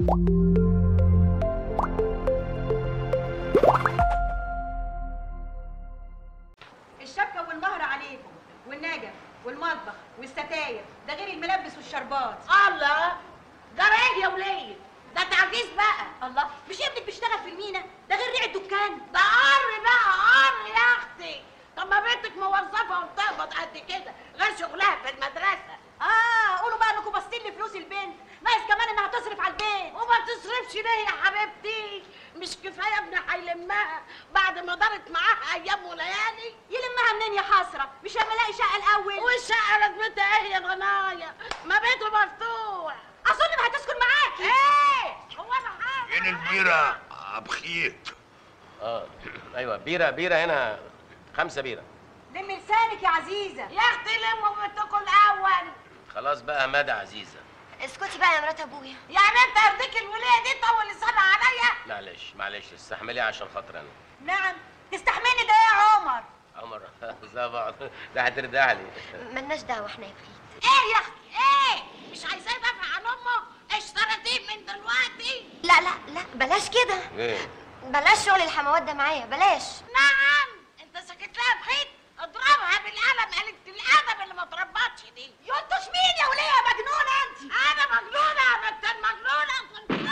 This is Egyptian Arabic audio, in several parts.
الشبكة والمهر عليكم والنجف والمطبخ والستاير ده غير الملبس والشربات الله ده ايه يا وليه ده تعجيز بقى الله مش ابنك بيشتغل في المينا ده غير ريع الدكان ده قر بقى قر يا اختي طب ما بنتك موظفه وبتقبض قد كده غير شغلها في المدرسه اه قولوا بقى انكم باصين لفلوس البنت ناقص كمان انها تصرف على البيت وما تصرفش ليه يا حبيبتي مش كفايه ابني هيلمها بعد ما دارت معاها ايام وليالي يلمها منين يا حسره مش لما الاقي شقه الاول والشقه لازمتها ايه يا غنايه ما بيته مفتوح اظن ما هتسكن معاكي ايه هو انا حاجه فين البيرة أبخيت اه ايوه بيره بيره هنا خمسه بيره لم لسانك يا عزيزه يا اختي لموا بنتكم الاول خلاص بقى مدى عزيزه اسكتي بقى يا مرات ابويا يعني انت يرضيك الوليه دي طول لسانها عليا معلش معلش استحملي عشان خاطر انا نعم تستحملني ده يا عمر عمر زي بعض ده هتردع لي ملناش دعوه احنا يا بخيت ايه يا اختي ايه مش عايزاه يدافع عن امه اشتريتيه من دلوقتي لا لا لا بلاش كده ايه بلاش شغل الحموات ده معايا بلاش نعم انت سكت لها بخيط اضربها بالقلم قالت الادب اللي ما اتربطش دي ينطش مين يا وليه يا مجنونه انت انا مجنونه يا بنت المجنونه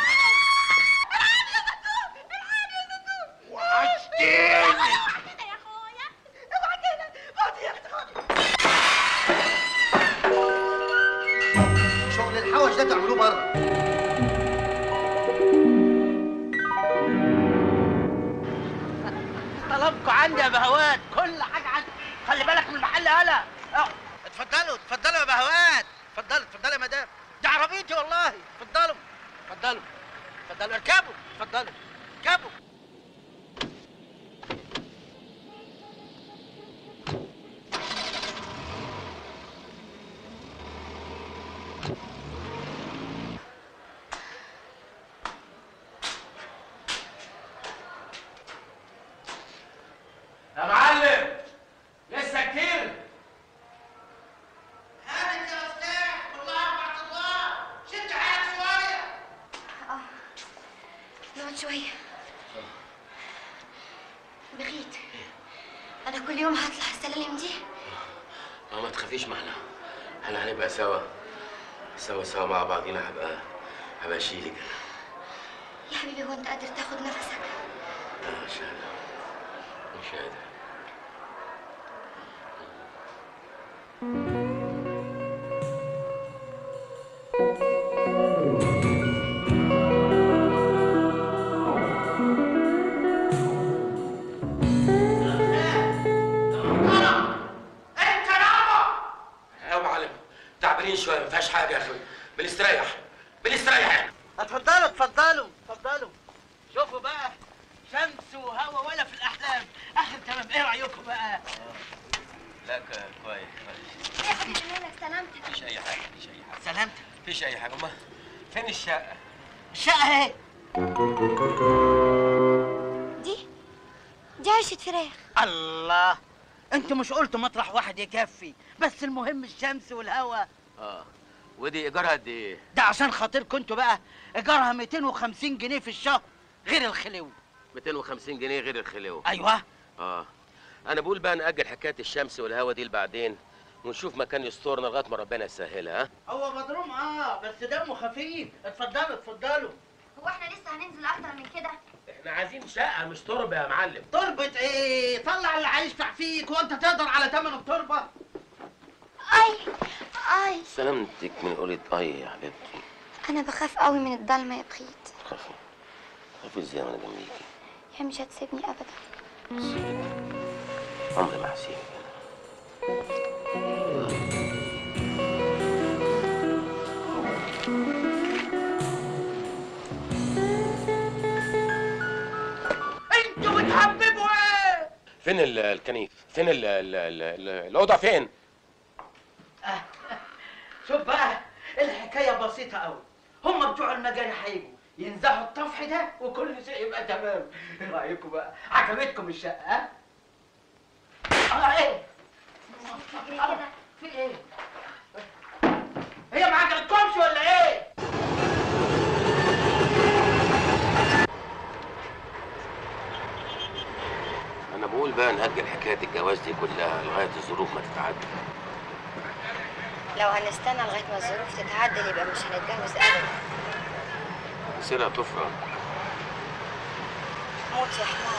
وحشتيني كده يا اخويا اوعى كده خدي يا اختي خدي شغل الحوش ده تعملوه بره طلبكم عندي يا بهوات كل حاجه عندي خلي بالك من المحل هلا اه، اتفضلوا اتفضلوا يا بهوات اتفضلوا اتفضلوا يا مدام دي عربيتي والله اتفضلوا اتفضلوا اتفضلوا اركبوا اتفضلوا اركبوا يا معلم لسه كتير هانت يا استاذ والله بعد الله شد حيلك شويه نقعد شويه بخيت انا كل يوم هطلع السلالم دي اه ما تخافيش معنا احنا هنبقى سوا سوا سوا مع بعضينا هبقى هبقى اشيلك يا حبيبي هو انت قادر تاخد نفسك انا مش قادر مش قادر انت يابا يا معلم تعبانين شويه ما فيهاش حاجه يا اخي بنستريح بنستريح اتفضلوا اتفضلوا اتفضلوا شوفوا بقى شمس وهوا ولا في الاحلام اخر تمام ايه رايكم بقى لا ك- كويس كويس ايه يا حبيبي مالك سلامتك مفيش اي حاجه مفيش اي حاجه سلامتك مفيش اي حاجه ما فين الشقه الشقه اهي دي دي عيشة فراخ الله انتوا مش قلتوا مطرح واحد يكفي بس المهم الشمس والهوا اه ودي ايجارها قد ايه ده عشان خاطركم انتوا بقى ايجارها 250 جنيه في الشهر غير الخلو 250 جنيه غير الخلو ايوه اه انا بقول بقى ناجل حكايه الشمس والهوا دي لبعدين ونشوف مكان يسترنا لغايه ما ربنا يسهلها ها هو مضروم اه بس دمه خفيف اتفضلوا اتفضلوا هو احنا لسه هننزل اكتر من كده احنا عايزين شقه مش تربه يا معلم تربة ايه طلع اللي هيشفع فيك وانت تقدر على ثمن التربة اي اي سلامتك من قولة اي يا حبيبتي انا بخاف قوي من الضلمه يا بخيت خافي خافي ازاي وانا جنبيكي هي مش هتسيبني ابدا عمري ما هسيبك انتوا بتحببوا ايه فين ال- الكنيف فين ال- ال- ال- ال- الاوضه فين شوف بقى الحكايه بسيطه قوي هم بتوع المجاري هيجوا ينزعوا الطفح ده وكل شيء يبقى تمام ايه رايكم بقى عجبتكم الشقه ها اه ايه كده في ايه هي ما عجبتكمش ولا ايه بقى نأجل حكاية الجواز دي كلها لغاية الظروف ما تتعدل لو هنستنى لغايه ما الظروف تتعدل يبقى مش هنتجوز ابدا سيرها تفرق موت يا حمار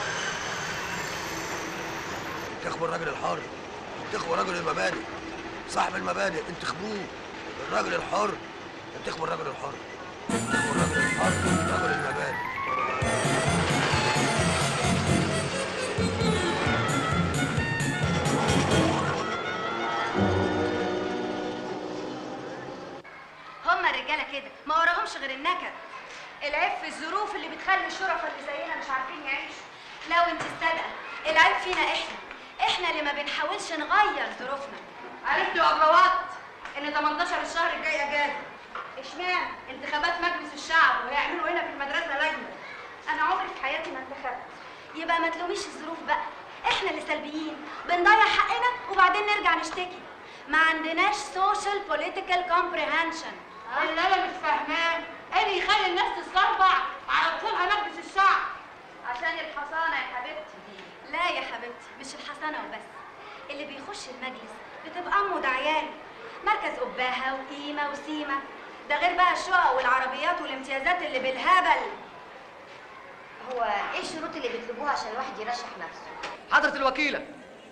انتخبوا الراجل الحر انتخبوا رجل المبادئ صاحب المبادئ انتخبوه الراجل الحر انتخبوا الراجل الحر انتخبوا الراجل الحر رجل المبادئ هما الرجاله كده ما وراهمش غير النكد العيب في الظروف اللي بتخلي الشرفاء اللي زينا مش عارفين يعيشوا لو انت الصادقه العيب فينا احنا احنا اللي ما بنحاولش نغير ظروفنا عرفت يا اجروات ان 18 الشهر الجاي اجازه اشمعنى انتخابات مجلس الشعب وهيعملوا هنا في المدرسه لجنه انا عمري في حياتي ما انتخبت يبقى ما تلوميش الظروف بقى احنا اللي سلبيين بنضيع حقنا وبعدين نرجع نشتكي ما عندناش سوشيال بوليتيكال كومبريهنشن اللي انا مش فاهماه ايه اللي يخلي الناس تستربع على طولها مجلس الشعب عشان الحصانه يا حبيبتي لا يا حبيبتي مش الحسنة وبس اللي بيخش المجلس بتبقى أمه ده عياله مركز قباها وقيمة وسيمة ده غير بقى الشقق والعربيات والامتيازات اللي بالهبل هو ايه الشروط اللي بيطلبوها عشان الواحد يرشح نفسه؟ حضرة الوكيلة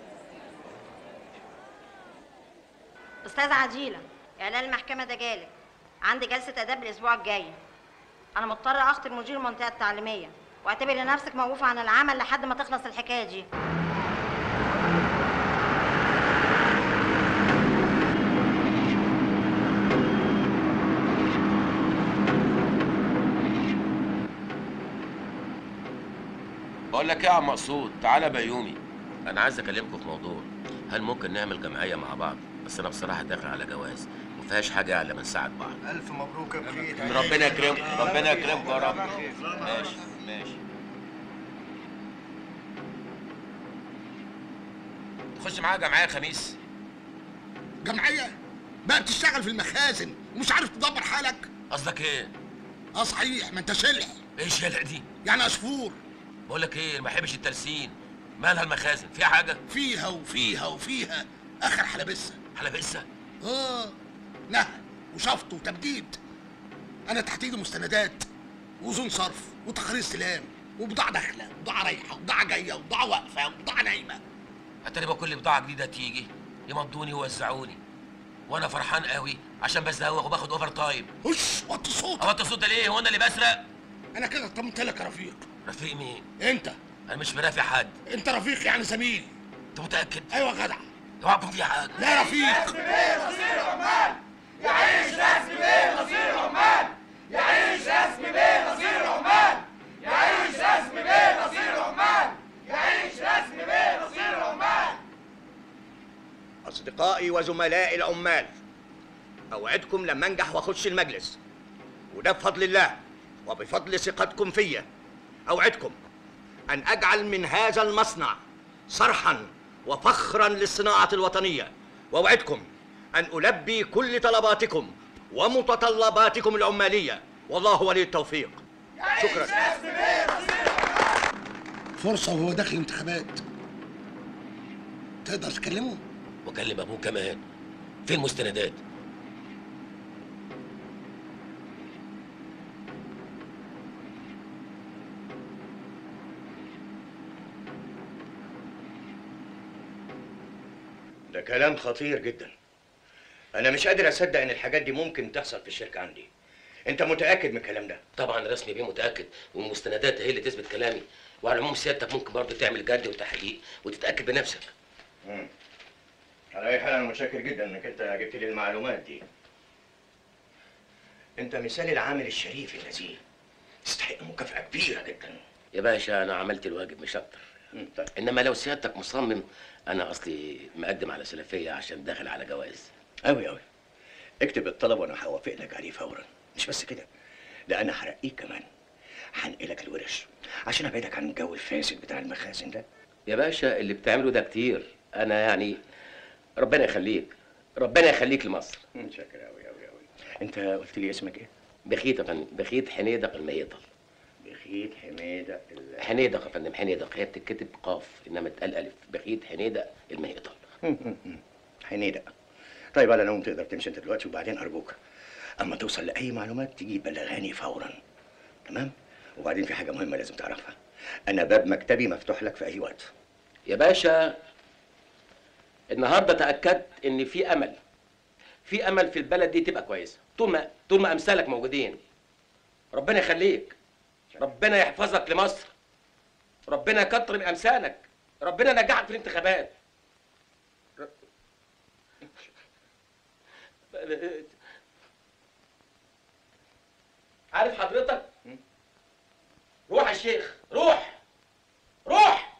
أستاذة عجيلة إعلان المحكمة ده جالك عندي جلسة آداب الأسبوع الجاي أنا مضطرة أخطب مدير المنطقة التعليمية واعتبري نفسك موقوفة عن العمل لحد ما تخلص الحكاية دي بقول لك ايه يا عم مقصود تعالى بيومي انا عايز اكلمكم في موضوع هل ممكن نعمل جمعيه مع بعض بس انا بصراحه داخل على جواز ومفيهاش حاجه الا من ساعه بعض ألف مبروك يا بخيت ربنا يكرمكم ربنا يكرمكم يا رب ماشي ماشي تخش معايا جمعيه خميس جمعية بقى بتشتغل في المخازن ومش عارف تدبر حالك قصدك ايه اه صحيح ما انت شلح ايه الشلع دي يعني عصفور بقول لك ايه ما بحبش التلسين مالها المخازن فيها حاجه فيها وفيها وفيها اخر حلبسة حلبسه اه نهى وشفط وتبديد انا تحت ايدي مستندات واذون صرف وتقارير استلام وبضاعة داخلة وبضاعة رايحة وبضاعة جاية وبضاعة واقفة وبضاعة نايمة هتاني بقى كل بضاعه جديده تيجي يمضوني ويوزعوني وانا فرحان قوي عشان بزوغ وباخد اوفر تايم هش وطي صوتك هو انت الصوت ده ليه هو انا اللي بسرق انا كده طمنت لك يا رفيق رفيق مين انت انا مش مرافق حد انت رفيق يعني زميل انت متاكد ايوه يا جدع اوعى يكون في حاجه لا يا رفيق أصدقائي وزملائي العمال أوعدكم لما أنجح وأخش المجلس وده بفضل الله وبفضل ثقتكم فيا أوعدكم أن أجعل من هذا المصنع صرحا وفخرا للصناعة الوطنية وأوعدكم أن ألبي كل طلباتكم ومتطلباتكم العمالية والله ولي التوفيق شكرا فرصة وهو داخل الانتخابات تقدر تكلمه؟ واكلم ابوه كمان فين المستندات ده كلام خطير جدا أنا مش قادر أصدق إن الحاجات دي ممكن تحصل في الشركة عندي أنت متأكد من الكلام ده؟ طبعا رسمي بيه متاكد والمستندات هي اللي تثبت كلامي وعلى العموم سيادتك ممكن برضه تعمل جد وتحقيق وتتاكد بنفسك مم. على أي حال أنا متشكر جدا إنك أنت جبت لي المعلومات دي. أنت مثال العامل الشريف الذي تستحق مكافأة كبيرة جدا. يا باشا انا عملت الواجب مش اكتر مم، طيب انما لو سيادتك مصمم انا اصلي مقدم على سلفيه عشان داخل على جواز أوي أوي. اكتب الطلب وأنا هوافق لك عليه فورا. مش بس كده. ده أنا هرقيك كمان. هنقلك الورش عشان أبعدك عن الجو الفاسد بتاع المخازن ده. يا باشا اللي بتعمله ده كتير انا يعني ربنا يخليك ربنا يخليك لمصر متشكر أوي أوي أوي. أنت قلت لي اسمك إيه؟ بخيت يا فندم بخيت حنيدق الميطل بخيت حميده ال- حنيدق يا فندم حنيدق هي بتتكتب قاف انما اتقال الف بخيت حنيدق المهيطل حنيده طيب على العموم تقدر تمشي انت دلوقتي وبعدين ارجوك اما توصل لاي معلومات تيجي بلغاني فورا تمام وبعدين في حاجه مهمه لازم تعرفها انا باب مكتبي مفتوح لك في اي وقت يا باشا النهارده تاكدت ان في امل في امل في البلد دي تبقى كويسه طول ما طول ما امثالك موجودين ربنا يخليك ربنا يحفظك لمصر ربنا يكتر من امثالك ربنا نجحك في الانتخابات ر- عارف حضرتك روح يا شيخ روح روح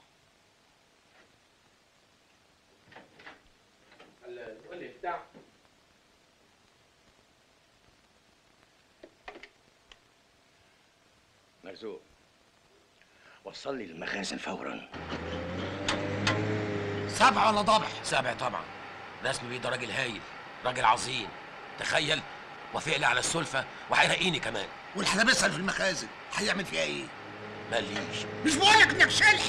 قول لي بتاع مرزوق وصل لي المخازن فورا سبع ولا ضبع سابع طبعا رسمي بيه ده راجل هايل راجل عظيم تخيل وافق لي على السلفه وهيرقيني كمان والحلبسه اللي في المخازن هيعمل فيها ايه؟ ماليش مش بقولك انك شلح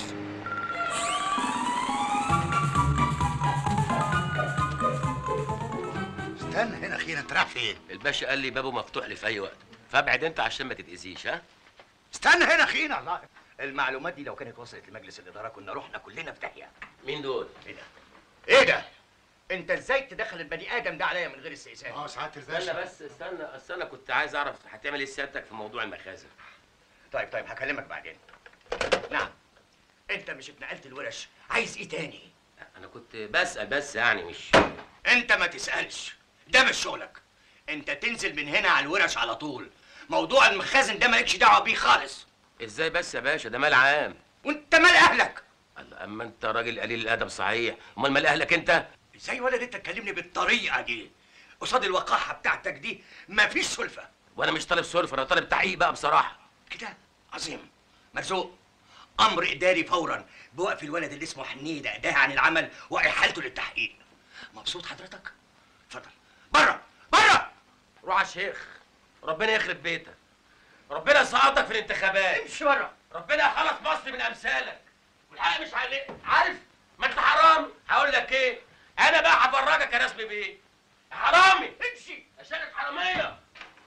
استنى هنا اخيرا انت رايح فين؟ الباشا قال لي بابه مفتوح لي في اي وقت فابعد انت عشان ما تتاذيش ها استنى هنا اخيرا الله المعلومات دي لو كانت وصلت لمجلس الاداره كنا رحنا كلنا في داهيه مين دول ايه ده ايه ده انت ازاي تدخل البني ادم ده عليا من غير استئذان اه سعاده استنى بس استنى اصل انا كنت عايز اعرف هتعمل ايه سيادتك في موضوع المخازن طيب طيب هكلمك بعدين نعم انت مش اتنقلت الورش عايز ايه تاني انا كنت بسال بس يعني مش انت ما تسالش ده مش شغلك انت تنزل من هنا على الورش على طول موضوع المخازن ده مالكش دعوه بيه خالص ازاي بس يا باشا ده مال عام وانت مال اهلك الله اما انت راجل قليل الادب صحيح امال مال اهلك انت ازاي ولد انت تكلمني بالطريقه دي قصاد الوقاحه بتاعتك دي مفيش سلفه وانا مش طالب سلفه انا طالب تحقيق بقى بصراحه كده عظيم مرزوق امر اداري فورا بوقف الولد اللي اسمه حنيده ده عن العمل واحالته للتحقيق مبسوط حضرتك اتفضل بره بره روح يا شيخ ربنا يخرب بيتك ربنا يسقطك في الانتخابات امشي بره ربنا يخلص مصر من امثالك والحق مش عليك عارف ما انت حرامي هقول لك ايه انا بقى هفرجك يا رسمي بيه يا حرامي امشي اشارك حراميه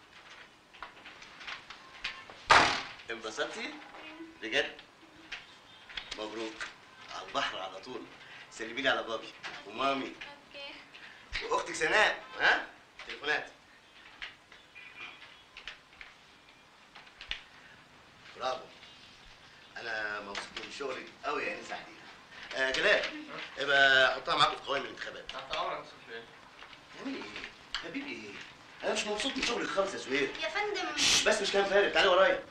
انبسطتي؟ بجد؟ مبروك على البحر على طول سلمي لي على بابي ومامي واختك سناء ها؟ تليفونات برافو انا مبسوط من شغلك قوي يا انسه حديده آه جلال ابقى حطها معاكم في قوائم الانتخابات تحت امرك يا استاذ فين تعملي ايه؟ حبيبي ايه؟ انا مش مبسوط من شغلك خالص يا سوير يا فندم بس مش كلام فارغ تعالي ورايا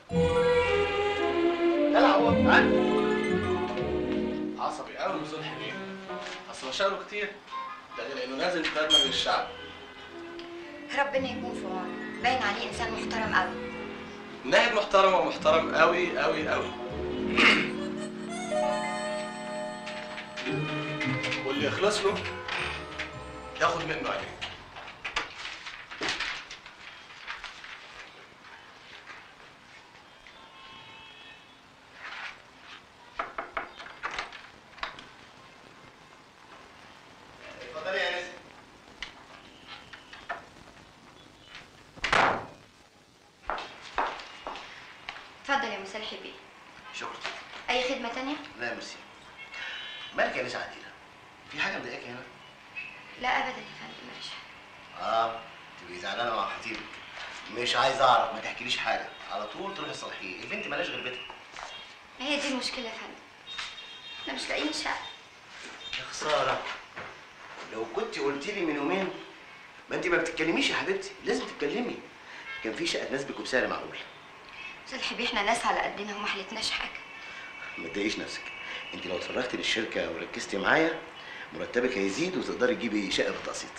يلا هو تعالى عصبي قوي وصلح بيه اصل مشاغله كتير ده غير انه نازل خدمه للشعب ربنا يكون في عونه باين عليه انسان محترم قوي نائب محترم ومحترم قوي قوي قوي واللي يخلص له ياخد منه عينيه اتفضلي يا انسه اتفضل يا مسلحي بيه شكرا اي خدمه تانية لا ميرسي مالك يا نسا عديلة؟ في حاجة مضايقاك هنا؟ لا ابدا يا فندم مفيش حاجه اه تبقي زعلانة مع خطيبك مش عايز اعرف ما تحكيليش حاجة على طول تروحي تصلحيه البنت مالهاش غير بيتها ما هي دي المشكله يا فندم احنا مش لاقيين شقه يا خسارة لو كنت قلت لي من يومين ما انت ما بتتكلميش يا حبيبتي لازم تتكلمي كان في شقة تناسبك وبسعر معقول مسلحي بيه احنا ناس على قدنا وما حلتناش حاجه ما تضايقيش نفسك انت لو اتفرغتي للشركة وركزتي معايا مرتبك هيزيد وتقدري تجيبي شقة بالتقسيط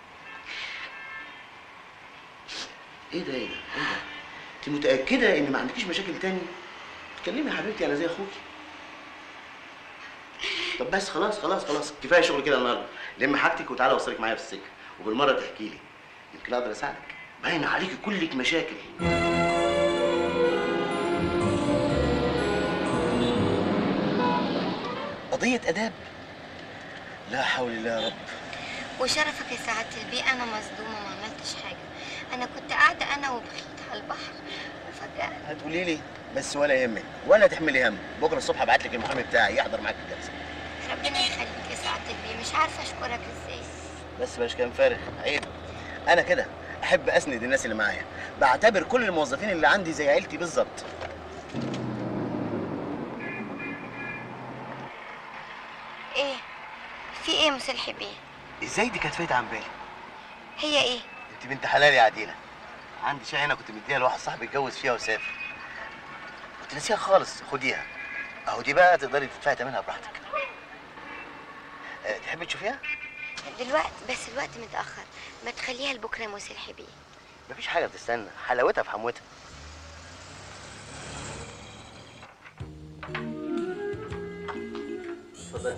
ايه ده ايه ده ايه ده انت متأكدة ان ما عندكيش مشاكل تاني اتكلمي يا حبيبتي انا زي اخوكي طب بس خلاص خلاص خلاص كفايه شغل كده النهارده لم حاجتك وتعالى اوصلك معايا في السكه وبالمره تحكي لي يمكن اقدر اساعدك باين عليكي كلك مشاكل قضيه اداب لا حول الله يا رب وشرفك يا سعادة البيه أنا مصدومة ما عملتش حاجة أنا كنت قاعدة أنا وبخيت على البحر وفجأة هتقولي لي بس ولا يهمك ولا تحملي هم بكره الصبح ابعت لك المحامي بتاعي يحضر معاك الجلسه ربنا يخليك يا سعادة البيه مش عارفة أشكرك إزاي بس باش كان فارغ عيب انا كده احب اسند الناس اللي معايا بعتبر كل الموظفين اللي عندي زي عيلتي بالظبط إيه في إيه مصلح بيه ازاي دي كانت فايته عن بالي هي إيه انت بنت حلال يا عديله عندي شقه هنا كنت مديها لواحد صاحبي اتجوز فيها وسافر كنت ناسيها خالص خديها اهو دي بقى تقدري تدفعي ثمنها براحتك أه، تحبي تشوفيها دلوقتي بس الوقت متأخر ما تخليها لبكرة يا مصلح بيه مفيش حاجه بتستنى حلاوتها في حموتها اتفضلي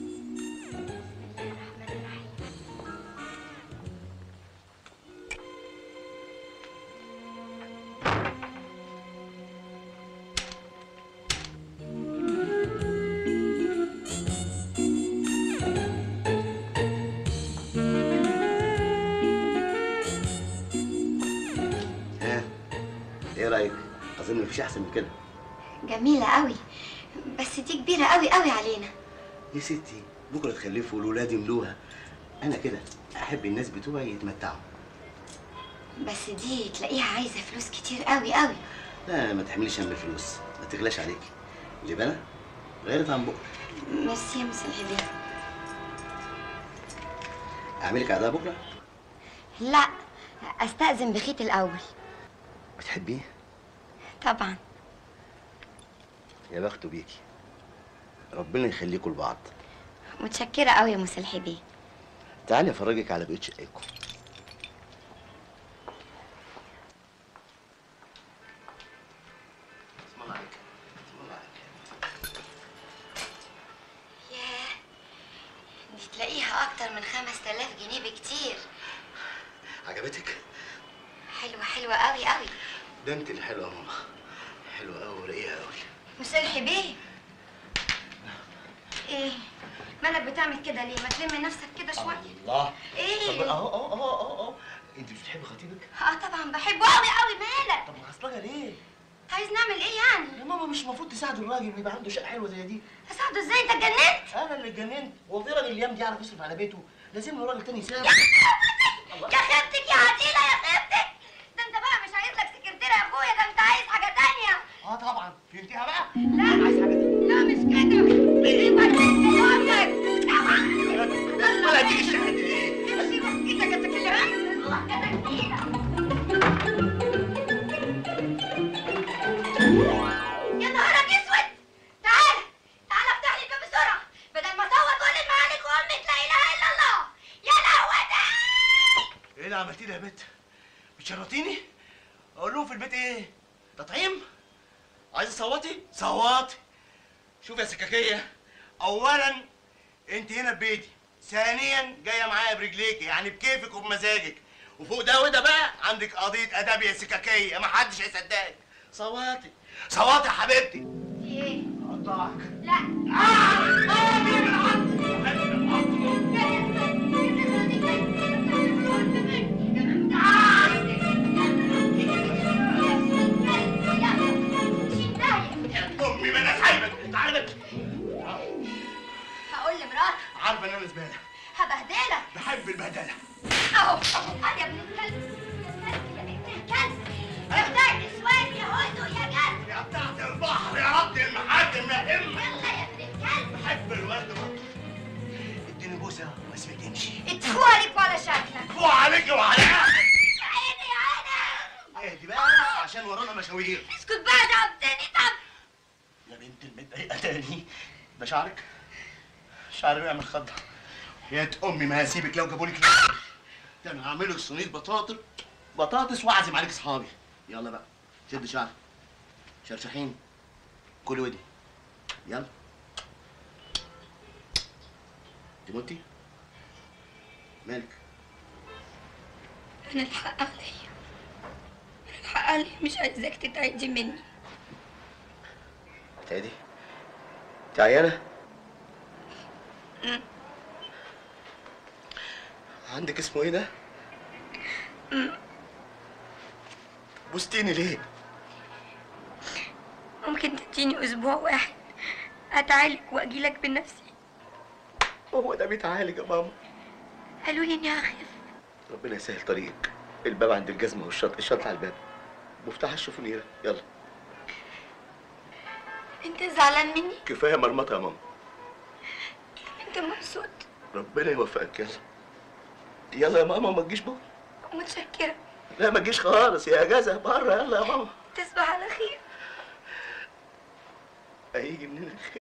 ها ايه رايك اظن مفيش احسن من كده جميلة قوي بس دي كبيرة قوي قوي علينا يا ستي بكره تخلفوا والولاد يملوها انا كده احب الناس بتوعي يتمتعوا بس دي تلاقيها عايزة فلوس كتير قوي قوي لا ما تحمليش هم الفلوس ما تغلاش عليكي اللي بالك غيرت عن بكره ميرسي يا مصلح بيه اعملك عداء بكره لا استأذن بخيت الأول بتحبيه طبعا يا بخته بيكي ربنا يخليكوا لبعض متشكرة قوي يا مصلح بيه تعالي افرجك على بيت شقتكم اسم الله عليك اسم الله عليك ياه دي تلاقيها أكتر من خمس تلاف جنيه بكتير عجبتك حلوة حلوة قوي قوي ده انت اللي حلوه يا ماما حلوه قوي ورقيقه قوي مصلحي بيه ايه مالك بتعمل كده ليه ما تلم نفسك كده شويه الله ايه طب اهو اهو اهو اهو اهو انت مش بتحبي خطيبك اه طبعا بحبه قوي قوي مالك طب معصلجه ليه عايز نعمل ايه يعني يا ماما مش المفروض تساعد الراجل اللي يبقى عنده شقه حلوه زي دي اساعده ازاي انت اتجننت انا اللي اتجننت هو في راجل الايام دي يعرف يصرف على بيته لازم له راجل تاني يساعد يا خيبتك يا عديله يا خيبتك ده انت بقى مش عايز لك سكرتيره يا اخويا ده انت عايز حاجه تانية اه طبعا فهمتيها بقى لا عايز حاجه تانية لا مش كده ايه بقى ولا تيجي الشقه دي ايدك اتكلم الله كده كده يا نهارك اسود تعال تعال افتح لي الباب بسرعه بدل ما اصوت واقول المعالك وامك لا اله الا الله يا لهوتي ايه اللي عملتيه ده يا بت بتشرطيني اقول لهم في البيت ايه تطعيم عايزه تصوتي صوتي شوف يا سكاكيه اولا انت هنا في بيتي ثانيا جايه معايا برجليكي يعني بكيفك وبمزاجك وفوق ده وده بقى عندك قضيه اداب يا سكاكيه ما حدش هيصدقك صوتي صوتي يا حبيبتي في ايه قطعك لا امي ما انا سايبك تعالى بت هقول لمراتي عارفه ان انا زباله هبهدلك بحب البهدله اهو هات يا ابن الكلب يا بنت الكلب افتحي شويه يا هدوء يا جد يا بتاعت البحر يا رب المحاكم يا امي يلا يا ابن الكلب بحب الورد برضه اديني بوسه واسيبك تمشي اتفوا عليك وعلى شكلك فوق عليك وعلى يا عيني يا عيني اهدي بقى عشان ورانا مشاوير اسكت بقى ده عبتني طب يا بنت المتضايقه تاني ده شعرك شعري بيعمل خضه يا امي ما هسيبك لو جابوا لك ده انا هعمل لك صينيه بطاطس بطاطس واعزم عليك اصحابي يلا بقى شد شعرك شرشحين كل ودي يلا انت متي مالك انا الحق عليا انا الحق عليا مش عايزاك تتعدي مني تعدي انت عيانه مم. عندك اسمه ايه ده؟ مم. بوستيني ليه؟ ممكن تديني اسبوع واحد اتعالج واجيلك بنفسي هو ده بيتعالج يا ماما قالوا لي اني هخف ربنا يسهل طريقك الباب عند الجزمة والشنطة الشنطة على الباب مفتاح الشوفونيرة يلا انت زعلان مني كفاية مرمطة يا ماما انت مبسوط ربنا يوفقك يلا يلا يا ماما ما تجيش بره متشكرة لا ما تجيش خالص يا اجازة بره يلا يا ماما تصبح على خير هيجي منين الخير